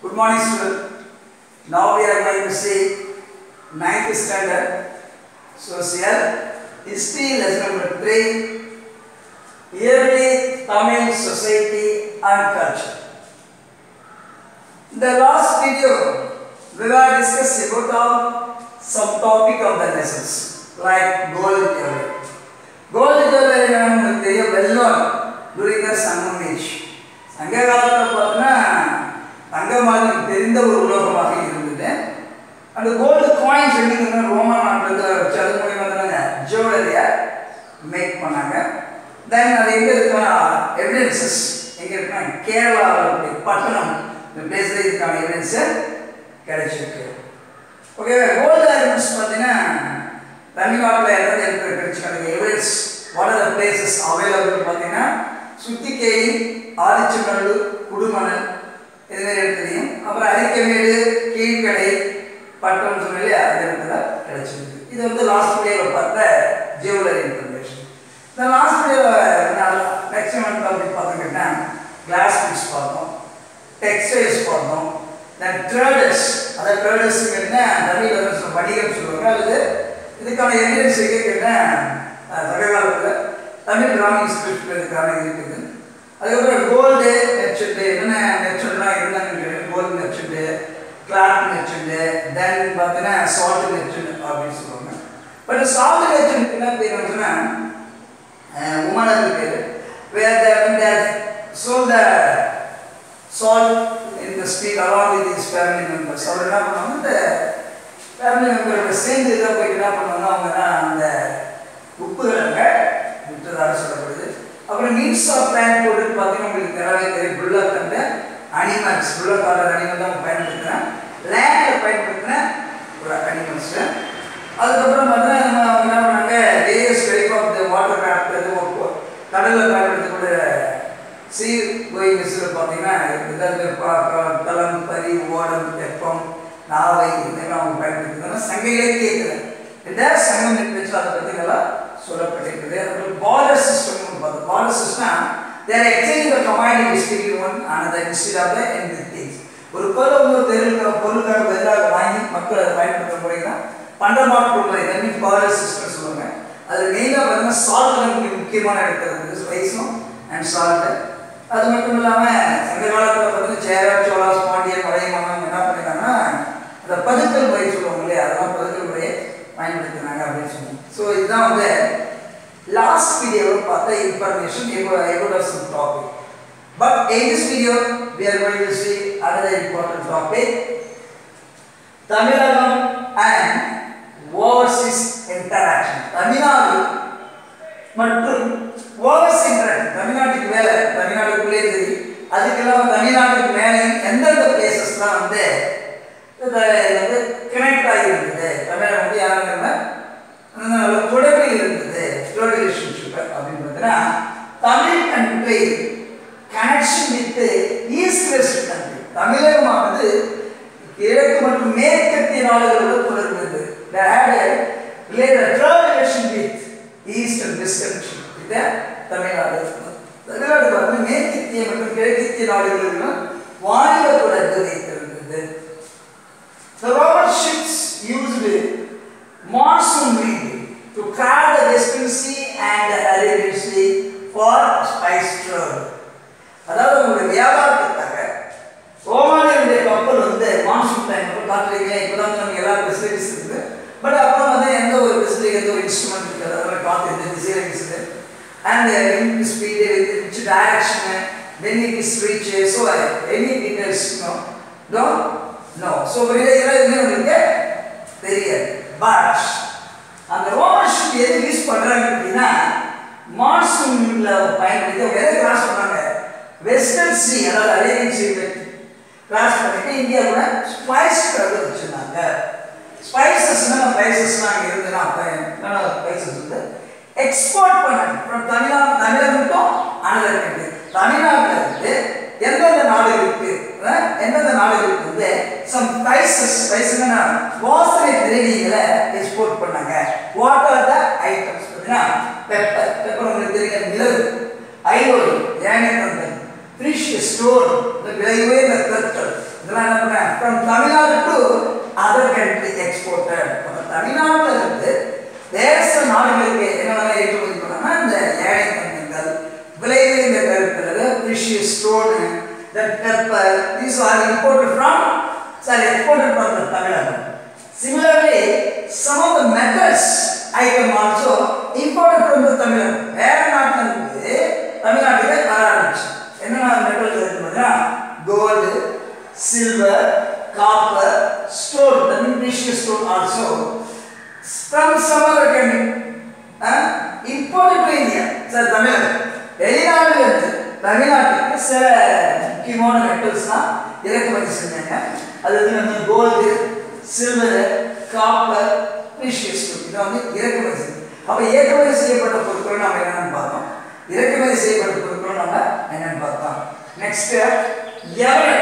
Good morning, student. Now we are going to see ninth standard social history lesson number three. Yearly Tamil society and culture. In the last video, we were discussing about all some topic of the lessons like gold jewelry. Gold jewelry நமக்கு தெரியும் well known during the Sangam age. சங்க காலத்தில் பார்த்தோன்னா தங்கமாக தெரிந்த ஒரு உலோகமாக இருந்தது அந்த கோல்டு காயின்ஸ் என்னங்கன்னா ரோமன் நாட்டில் வச்சு அது மூலியமாக தானே ஜுவல்லரியை மேக் பண்ணாங்க தென் அது எங்கே இருக்குன்னா எவிடன்சஸ் எங்கே இருக்குன்னா கேரளாவில் பட்டணம் இந்த பிளேஸில் இதுக்கான எவிடன்ஸு கிடைச்சிருக்கு ஓகே கோல்டு ஐட்டம்ஸ் பார்த்தீங்கன்னா தமிழ்நாட்டில் எதாவது இருக்கிற கிடைச்சிக்கான evidence what are the places available பார்த்தீங்கன்னா சுத்திக்கேணி ஆதிச்சநல்லூர் குடுமணல் இதுமாரி இடத்துலையும் அப்புறம் அரிக்கமேடு கீழ்கடை பட்டம் சொன்னாலே அந்த இடத்துல கிடைச்சிருக்கு இது வந்து லாஸ்ட் வீடியோவில் பார்த்த ஜுவல்லரி இன்ஃபர்மேஷன் இந்த லாஸ்ட் வீடியோவில் மேக்ஸிமம் டாபிக் பார்த்துக்கிட்டா கிளாஸ் பீஸ் பார்த்தோம் டெக்ஸ்டைல்ஸ் பார்த்தோம் தென் ட்ரேடர்ஸ் அதாவது ட்ரேடர்ஸ் என்ன தமிழ் வந்து சொல்ல வணிகம் சொல்லுவாங்க அல்லது இதுக்கான எவிடன்ஸ் எங்கே கேட்டால் சககாலத்தில் தமிழ் கிராமிக் ஸ்கிரிப்ட் இதுக்கான இருக்குது அதுக்கப்புறம் கோல்டு மெர்ச்சன்ட் என்னென்ன மெர்ச்சன்ட்லாம் இருந்தாங்க gold merchant cloth merchant then பார்த்தீங்கன்னா சால்ட் மெர்ச்சன்ட் அப்படின்னு சொல்லுவாங்க பட் சால்ட் மெர்ச்சன்ட் என்ன பேர் வந்துன்னா உமனது பேர் where the sold the salt in the street along with his family members அவர் என்ன பண்ணுவாங்க இந்த ஃபேமிலி மெம்பரோட சேர்ந்து இதாக போயிட்டு என்ன பண்ணுவாங்க அவங்க தான் அந்த உப்புகளை விட்டுறதாக சொல்லப்படுது அப்புறம் மீன்ஸ் ஆஃப் டிரான்ஸ்போர்ட் பார்த்தீங்கன்னா உங்களுக்கு நிறைய தெரியும் புல்லக் அந்த அனிமல்ஸ் புல்லக் ஆர்டர் அனிமல் தான் பயன்படுத்துகிறேன் லேண்டில் பயன்படுத்தின ஒரு அனிமல்ஸு அதுக்கப்புறம் பார்த்தீங்கன்னா நம்ம அவங்க என்ன பண்ணாங்க various type of the water craft அது கடலில் பயன்படுத்தக்கூடிய சீ கோயிங் மிஸ்ஸில் பார்த்தீங்கன்னா இதாவது தளம் பரி ஓடம் தெப்பம் நாவை இதெல்லாம் அவங்க பயன்படுத்துகிறாங்க சங்க இலக்கியத்தில் இந்த சங்கம் இருந்துச்சு அதை பற்றி நல்லா சொல்லப்பட்டிருக்குது அப்புறம் பார்டர் சிஸ்டம் பார்த்தோம் barter system there exchange the commodities between one another instead of the end things ஒரு பொருள் இன்னொரு தெருவில் பொருளுக்காக பதிலாக வாங்கி மக்கள் அதை பயன்படுத்த முறை தான் பண்டமாற்று முறை தட் மீன்ஸ் பார்டர் சிஸ்டம் சொல்லுவாங்க அது மெயினாக பார்த்தீங்கன்னா சால்ட் நமக்கு முக்கியமான இடத்துல இருக்குது ஸ்பைஸும் அண்ட் சால்ட்டு அது மட்டும் இல்லாமல் சங்க காலத்தில் பார்த்தீங்கன்னா சேரா சோழாஸ் பாண்டியன் பழைய மன்னன் என்ன பண்ணிருக்காங்கன்னா அந்த பதுக்கல் முறை சொல்லுவாங்க இல்லையா அதெல்லாம் பதுக்கல் முறையை பயன்படுத்தினாங்க அப்படின்னு சொன்னாங்க ஸோ இதுதான் வந்து லாஸ்ட் வீடியோவில் பார்த்த information about some topic but in this video we are going to see another important topic Tamilagam and overseas interaction Tamil Nadu மற்றும் ஓவர்ஸ் இன்டராக்ஷன் தமிழ்நாட்டுக்கு மேலே தமிழ்நாட்டுக்குள்ளே சரி அதுக்கெல்லாம் தமிழ்நாட்டுக்கு மேலே எந்தெந்த பிளேசஸ்லாம் வந்து வந்து கனெக்ட் ஆகியிருந்தது தமிழகம் வந்து யாருங்க நல்ல தொடர்பில் இருந்தது ஃப்ளோட் ரிலேஷன்ஷிப் அப்படின்னு பார்த்தீங்கன்னா Tamil country connection with east west country தமிழகமானது கிழக்கு மற்றும் மேற்கத்திய நாடுகளோடு தொடர்பு relation with east and west country இதை தமிழ்நாடு தமிழ்நாடு வந்து மேற்கத்திய மற்றும் கிழக்கத்திய நாடுகளுடன் வாணிப தொடர்பு வைத்திருந்தது The Roman ships used monsoon wind to craft the Western Sea and the Arabian Sea for spice trade. அதாவது உங்களுடைய வியாபாரத்துக்காக ரோமானியனுடைய கப்பல் வந்து மான்சூன் டைம் காட்டுறீங்க இப்போ தான் நமக்கு எல்லா ஃபெசிலிட்டிஸ் இருக்குது பட் அப்புறம் வந்து எந்த ஒரு ஃபெசிலிட்டி எந்த ஒரு இன்ஸ்ட்ருமெண்ட் இருக்காது அதெல்லாம் காற்று எந்த திசையில் வீசுது and wind speed which direction when it is reach so any details no no no so இதெல்லாம் எதுவுமே உங்களுக்கு தெரியாது பட் அந்த ரோமன் ஷிப் எது யூஸ் பண்ணுறாங்க அப்படின்னா மான்சூனில் பயன்படுத்தி அவங்க எதை கிராஸ் பண்ணாங்க வெஸ்டர்ன் சி அதாவது அரேபியன் சி கிராஸ் பண்ணிட்டு இந்தியா கூட ஸ்பைஸ் கடல் வச்சுருந்தாங்க ஸ்பைசஸ்னா ஸ்பைசஸ்லாம் அங்கே இருந்ததுன்னா அப்போ ஸ்பைசஸ் வந்து எக்ஸ்போர்ட் பண்ணாங்க அப்புறம் Tamil Nadu Tamilagam to another country தமிழ்நாட்டில் இருந்து எந்தெந்த நாடுகளுக்கு எந்தெந்த நாடுகளுக்கு வந்து சம் ஸ்பைசஸ் ஸ்பைசஸ்னா வாசனை திரவியங்களை எக்ஸ்போர்ட் பண்ணாங்க வாட் ஆர் த ஐட்டம்ஸ் பார்த்தீங்கன்னா பெப்பர் பெப்பர் உங்களுக்கு தெரியும் மிளகு ஐரோடு ஏனைய தந்தன் ஃபிஷ் ஸ்டோன் இந்த விலை உயர்ந்த கற்கள் இதெல்லாம் என்ன that pepper, these are imported from, sorry, exported from the Tamil Nadu. Similarly, some of the metals item also imported from the Tamil Nadu. வேற நாட்டுல இருந்து தமிழ்நாட்டுக்கு வர ஆரம்பிச்சு என்னென்ன மெட்டல்ஸ் இருக்கு பார்த்தீங்கன்னா gold silver copper stone the precious stone also from some other country uh, imported to India sir Tamil வெளிநாடுல இருந்து தமிழ்நாட்டுக்கு சில முக்கியமான மெட்டல்ஸ்லாம் இறக்குமதி செஞ்சாங்க அது வந்து வந்து கோல்டு சில்வர் காப்பர் ப்ரீஷியஸ் இதை வந்து இறக்குமதி செஞ்சு அப்போ ஏற்றுமதி செய்யப்பட்ட பொருட்கள் நம்ம என்னென்னு பார்த்தோம் இறக்குமதி செய்யப்பட்ட பொருட்கள் நம்ம என்னென்னு பார்த்தோம் நெக்ஸ்ட் எவரை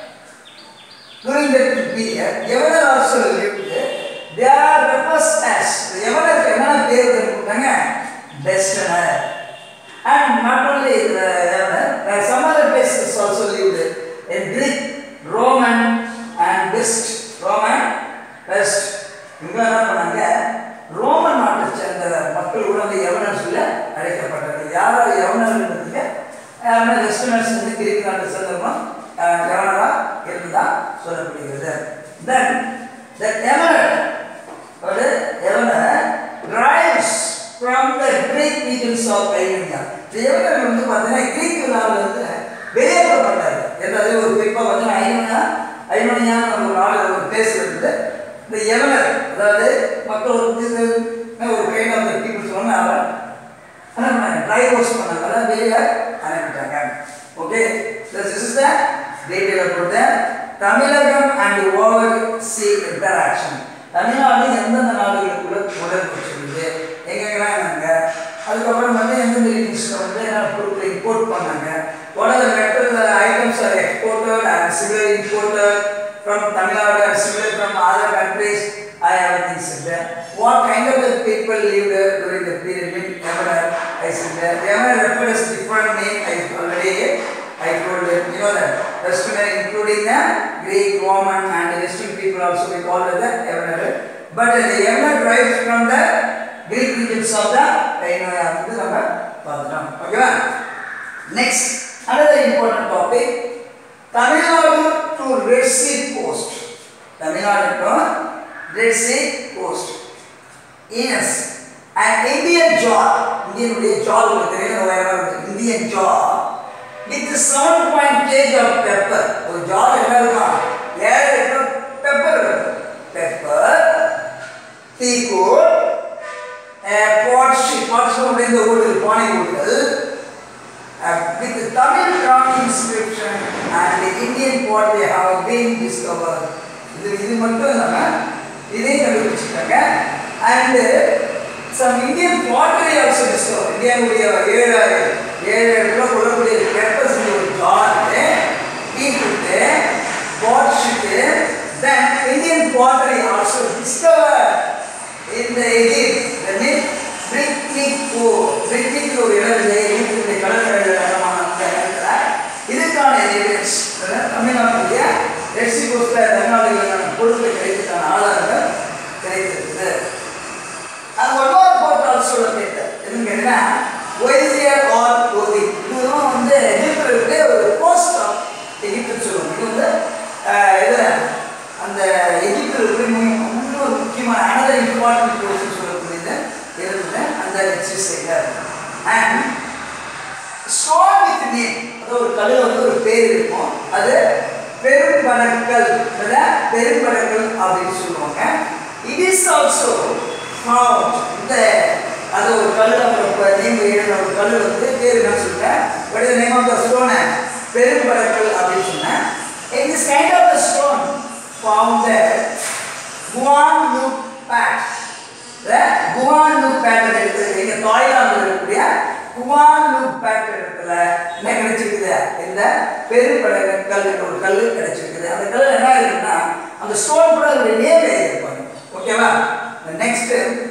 during that period, Yavanar also lived. They are refers as Yavanar என்னென்ன பேர் கொடுத்தாங்க Westerner. And not only the Yavanar, uh, some other places also lived in Greek, Roman and West. Roman, West. இவங்க என்ன பண்ணாங்க Roman நாட்டை சேர்ந்த மக்கள் கூட வந்து யவனர் சொல்ல அழைக்கப்பட்டது யாராவது யவனர் இருந்ததுங்க யாருன்னா வெஸ்டர்னர்ஸ் வந்து கிரீக் நாட்டை சேர்ந்தவங்க யவனரா இருந்தா சொல்லப்படுகிறது தென் the emerald ஒரு emerald derives from the Greek regions of Ionia இந்த emerald வந்து பார்த்தீங்கன்னா கிரீக் நாடுல இருந்து வெளியேற்றப்பட்டாரு என்றது ஒரு குறிப்பாக வந்து ஐநோனியா ஐநோனியான ஒரு நாடு ஒரு பிளேஸ் இருந்து இந்த எமனர் அதாவது மக்கள் வந்து ஒரு கைண்ட் ஆஃப் பீப்புள் சொன்னாங்க என்ன பண்ணாங்க ட்ரை வாஷ் பண்ணாங்க அதாவது வெளியே அனுப்பிட்டாங்க okay this is the detail about the Tamilagam and over sea interaction Tamil Nadu எந்தெந்த நாடுகளுக்குள்ள உடல் வச்சிருக்கு எங்கெங்கிறாங்க அதுக்கப்புறம் வந்து எந்தெந்த ரீஜன்ஸில் வந்து என்ன பொருட்களை இம்போர்ட் பண்ணாங்க what are the metal items are exported and similar imported from Tamil Nadu and similar from other countries I have things said there. What kind of the people lived there during the period in Yamana? I said there. Yamana referred as different name. I already I told you. You know that. Western including the Greek, Roman and the Western people also we call it the Yamana. But the Yamana derives from the Greek regions of the Ionia. வந்து நம்ம பார்த்துட்டோம் ஓகேவா next another important topic Tamil Nadu to Red Sea coast. Tamil Nadu to Red Sea coast. Yes. An Indian jaw, Indian உடைய jaw உங்களுக்கு தெரியும் உயரமா இருக்கு Indian jaw with 7 point kg of pepper. ஒரு jaw என்ன இருக்கும்? ஏழு எட்டு pepper இருக்கும். Pepper, teakwood, a pot sheet, pot sheet அப்படின்ற ஒரு பானை ஊட்டல் uh, with the Tamil crown inscription and the Indian pot they have been discovered. இது இது மட்டும் இல்லாம இதையும் கண்டுபிடிச்சிருக்காங்க and some Indian pottery also discovered. இந்தியாவுடைய ஏழு ஏழு இடத்துல கொள்ளக்கூடிய பெப்பர் செஞ்ச ஒரு ஜாரு டீ குட்டு potsherd then Indian pottery also discovered in the Egypt. The myth பிரிட்னிக் ஓ பிரிட்னிக் ஒரு இடம் இல்லை எகிப்துடைய கடற்கரையில் இடமான அந்த இடத்துல இதுக்கான எவிடன்ஸ் தமிழ்நாட்டுடைய ரெட்சி கோஸ்டில் தமிழ்நாடுகளுக்கான பொருட்கள் கிடைத்ததுக்கான ஆதாரங்கள் கிடைத்திருக்குது அது ஒன்னொரு போர்ட் ஆல்சோ லொக்கேட்டட் எதுன்னு கேட்டீங்கன்னா ஒய்சியர் ஆர் ஓதி இதுவும் வந்து எகிப்தில் இருக்கிற ஒரு போஸ்ட் ஆஃப் எகிப்துன்னு சொல்லுவாங்க இது வந்து இதில் அந்த எகிப்தில் இருக்கிற இன்னொரு முக்கியமான அனதர் இம்பார்ட்டன்ட் கோர்ஸ் சொல்லக்கூடியது இருந்தது அந்த register and stone with name அது ஒரு கல்லில் வந்து ஒரு பேர் இருக்கும் அது பெரும்படக்கல் பெரும்படக்கல் அப்படின்னு சொல்லுவாங்க இட் இஸ் ஆல்சோ ஃபவுண்ட் இந்த அது ஒரு கல் நம்ம நேம் எழுதின ஒரு கல் வந்து பேர் என்ன சொல்லிட்டேன் பட் நேம் ஆஃப் த ஸ்டோனை பெரும்படக்கல் அப்படின்னு சொன்னேன் in this kind of the stone founded Khuan யூ பேட் குவான் லுக் பேட்டர் எடுத்து எங்க தாய்லாந்து இருக்கக்கூடிய குவான் லுக் பேட்டர் இடத்துல என்ன கிடைச்சிருக்குது இந்த பெரும்படக கல் என்ற ஒரு கல் கிடைச்சிருக்குது அந்த கல் என்ன இருக்குன்னா அந்த ஸ்டோன் கூட அதோட நேம் எழுதியிருப்பாங்க ஓகேவா நெக்ஸ்ட்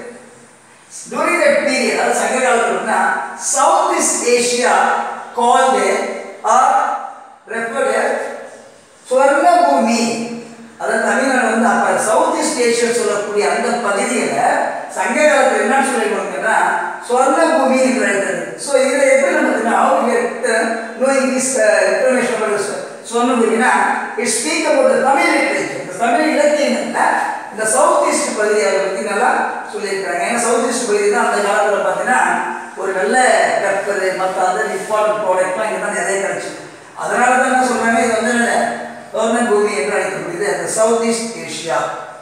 டூரிங் தட் பீரியட் அது சங்க காலத்துல South East Asia called or referred Sorna Bhumi அதாவது தமிழ்நாடு வந்து அப்ப சவுத் ஈஸ்ட் ஏஷியா சொல்லக்கூடிய அந்த பகுதியில சங்க காலத்துல என்ன சொல்லிருக்காங்கன்னா சொர்ண பூமி என்று எழுதுறது ஸோ இதுல எப்படி நம்ம how get knowing this information சொல்றீங்கன்னா it speak about Tamil literature இந்த தமிழ் இலக்கியங்கள்ல இந்த சவுத் ஈஸ்ட் பகுதியை பற்றி நல்லா சொல்லியிருக்காங்க ஏன்னா சவுத் ஈஸ்ட் பகுதி தான் அந்த காலத்தில் பார்த்தீங்கன்னா ஒரு நல்ல கற்பர் மற்ற அதர் இம்பார்ட்டன்ட் ப்ராடக்ட்லாம் இங்கே தான் நிறைய கிடைச்சு அதனால தான் என்ன சொல்றாங்க இது வந்து கவர்மெண்ட் பூமி என்று அழைக்கப்படுது அந்த South East Asia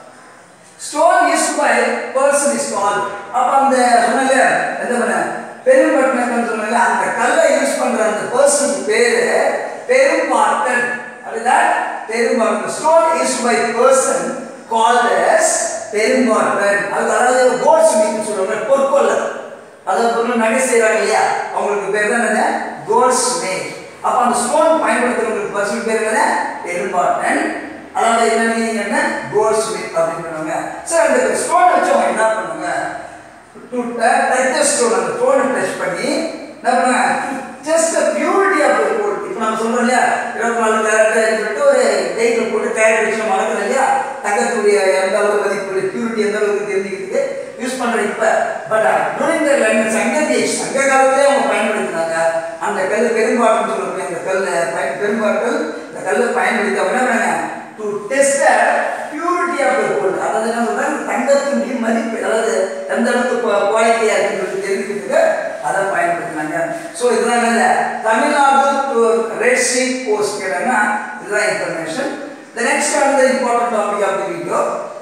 stone use by person is call அப்ப அந்த சொன்னல எந்த பண்ண பெரும்பட்டினம் சொன்னல அந்த கல்லை யூஸ் பண்ற அந்த பர்சன் பேரு பெரும்பாட்டன் அதுதான் பெரும்பாட்டன் stone use by person called as பெரும்பாட்டன் அது அதாவது கோட்ஸ் மீன் சொல்றாங்க பொற்கொள்ளர் அதாவது பொருள் நகை செய்யறாங்க இல்லையா அவங்களுக்கு பேர் தான் என்ன கோட்ஸ் மேக் அப்ப அந்த ஸ்டோன் பயன்படுத்துறவங்களுக்கு பர்சன் பேர் என்ன பெரும்பாட்டன் அதாவது என்ன மீனிங் என்ன கோல்ட் ஸ்மித் அப்படின்னு பண்ணுவாங்க சார் அந்த ஸ்டோன் வச்சு அவங்க என்ன பண்ணுவாங்க டு டச் த ஸ்டோன் அந்த ஸ்டோனை டச் பண்ணி என்ன பண்ணுவாங்க just purity of the gold இப்போ நம்ம சொல்றோம் இல்லையா இருபத்தி நாலு கேரட் சொல்லிட்டு ஒரு வெயிட்டில் போட்டு கேரட் வச்சு மறக்கிறோம் இல்லையா தங்கத்துடைய எந்த அளவுக்கு மதிப்பு பியூரிட்டி எந்த அளவுக்கு தெரிஞ்சுக்கிறதுக்கு யூஸ் பண்ற இப்ப பட் டூரிங் த லைன் சங்கதி சங்க காலத்திலே அவங்க பயன்படுத்தினாங்க அந்த கல் பெரும்பாட்டம் சொல்லக்கூடிய அந்த கல் பயன் பெரும்பாட்டம் இந்த கல்லை பயன்படுத்தி அவங்க என்ன பண்ணாங்க to test purity of the gold அதாவது என்ன சொல்றாங்க தங்கத்தினுடைய மதிப்பு அதாவது எந்த அளவுக்கு குவாலிட்டியா இருக்குன்றது தெரிஞ்சுக்கிறதுக்கு அதை பயன்படுத்தினாங்க ஸோ இதெல்லாம் என்ன Tamil Nadu to red sea post கேட்டாங்கன்னா இதுதான் information the next on the important topic of the video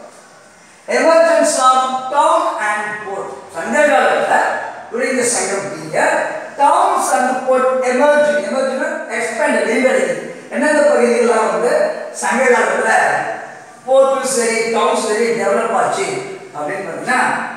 emergence of town and port சங்க காலத்தில் during the Sangam period towns and port emerge emerge expand விரிவடைகிறது எந்தெந்த பகுதிகளெலாம் வந்து சங்க காலத்தில் போர்ட்டும் சரி டவுன் சரி டெவலப் ஆச்சு அப்படின்னு பார்த்தீங்கன்னா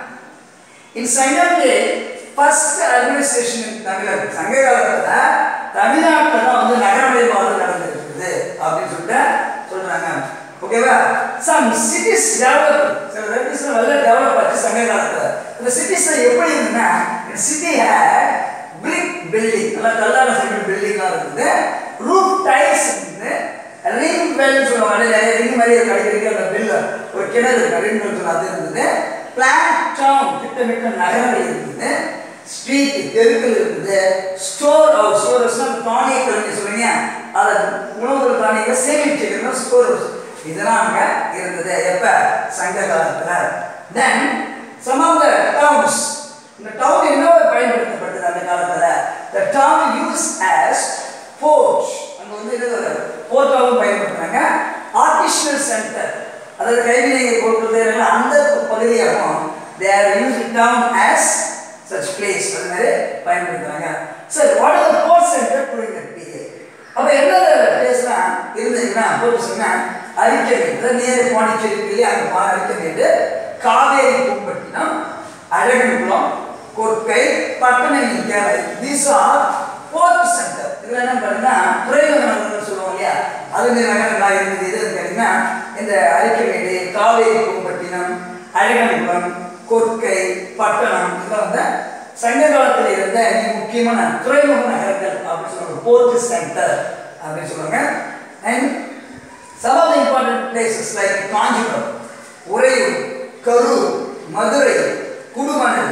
இன் சங்கம்லே ஃபர்ஸ்ட் அட்மினிஸ்ட்ரேஷன் இன் தமிழகம் சங்க காலத்தில் தமிழ்நாட்டில் தான் வந்து நகரமயமாவது நடந்திருக்குது அப்படின்னு சொல்லிட்டு சொல்றாங்க ஓகேவா சம் சிட்டிஸ் டெவலப் சில சிட்டிஸ் நல்லா டெவலப் ஆச்சு சங்க காலத்தில் இந்த சிட்டிஸ் எப்படி இருந்ததுன்னா சிட்டி ஹேட் பிரிக் பில்டிங் நல்லா கல்லான செங்கல் பில்டிங்லாம் இருக்குது ரூஃப் டைல்ஸ் இருக்குது ரிங் பெல் சொல்லுவாங்க நிறைய ரிங் மாதிரி கிடைக்கிறதுக்கு அந்த பில் ஒரு கிணறு இருக்கு ரிங் பெல் சொல்லுவாங்க அது இருந்தது பிளான் டவுன் திட்டமிட்ட நகரங்கள் இருக்குது ஸ்ட்ரீட் தெருக்கள் இருக்குது ஸ்டோர் ஹவுஸ் ஸ்டோர் ஹவுஸ்னா தானிய கல்வி சொல்லுங்க அதை உணவுகள் தானியங்களை சேமிச்சுக்கணும் ஸ்டோர் ஹவுஸ் இதெல்லாம் அங்கே இருந்தது எப்போ சங்க காலத்தில் then some of the towns இந்த டவுன் என்ன பயன்படுத்தப்பட்டது அந்த காலத்தில் the town use as port அங்கே வந்து என்ன போர்ட்டாகவும் பயன்படுத்துறாங்க ஆர்டிஷனல் சென்டர் அதாவது கைவினை பொருட்கள் அந்த பகுதியாகவும் they are use town as such place அது மாதிரி பயன்படுத்துறாங்க sir what are port center during that period அப்போ என்னென்ன பிளேஸ்லாம் இருந்ததுன்னா போர்ட் சொன்னா அரிக்கமேடு நேரு பாண்டிச்சேரி இல்லையா அங்கே பா அரிக்கமேடு காவேரி பூம்பட்டினம் அழகன்குளம் கொற்கை பட்டணம் கேரளை தீஸ் ஆர் போர்ட் சென்டர் இதில் என்ன பண்ணுன்னா துறைமுக நகரங்கள் சொல்லுவோம் இல்லையா அது மாதிரி நகரங்களாக இருந்தது எது கேட்டிங்கன்னா இந்த அரிக்கமேடு காவேரி பூம்பட்டினம் அழகன்குளம் கொற்கை பட்டணம் இதெல்லாம் வந்து சங்க காலத்தில் இருந்த மிக முக்கியமான துறைமுக நகரங்கள் அப்படின்னு சொல்லுவாங்க போர்ட் சென்டர் அப்படின்னு சொல்லுவாங்க and some of the important places like Kanchipuram Uraiyur Karur Madurai Kodumanal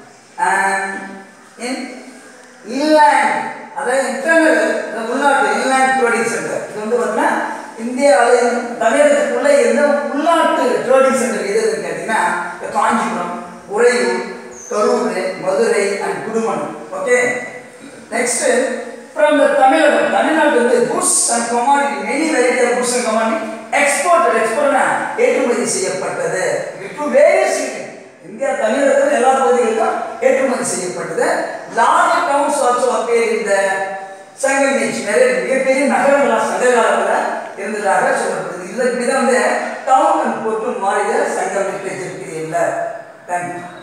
inland அதாவது இன்டர்னல் உள்நாட்டு இன்லேண்ட் ட்ரேடிங் சென்டர் இது வந்து பார்த்தீங்கன்னா இந்தியாவில் தமிழகத்துக்குள்ளே இருந்த உள்நாட்டு ட்ரேடிங் சென்டர் எது எதுன்னு கேட்டிங்கன்னா Kanchipuram Uraiyur Karur Madurai and Kodumanal okay next from the Tamilagam தமிழ்நாட்டு வந்து goods and commodity many variety of goods and commodity export எக்ஸ்போர்ட்னா ஏற்றுமதி செய்யப்பட்டது டு வேரியஸ் இந்தியா தமிழகத்தில் எல்லா பகுதிகளுக்கும் ஏற்றுமதி செய்யப்பட்டது லார்ஜ் டவுன்ஸ் ஆல்சோ அப்பேர் இந்த சங்கம் நிறைய மிகப்பெரிய நகரங்களாக சங்க காலத்தில் இருந்ததாக சொல்லப்படுது இதில் இப்படிதான் வந்து டவுன் அண்ட் போர்ட்டும் மாறிய சங்கம் லிட்ரேச்சர் பீரியடில் தேங்க்யூ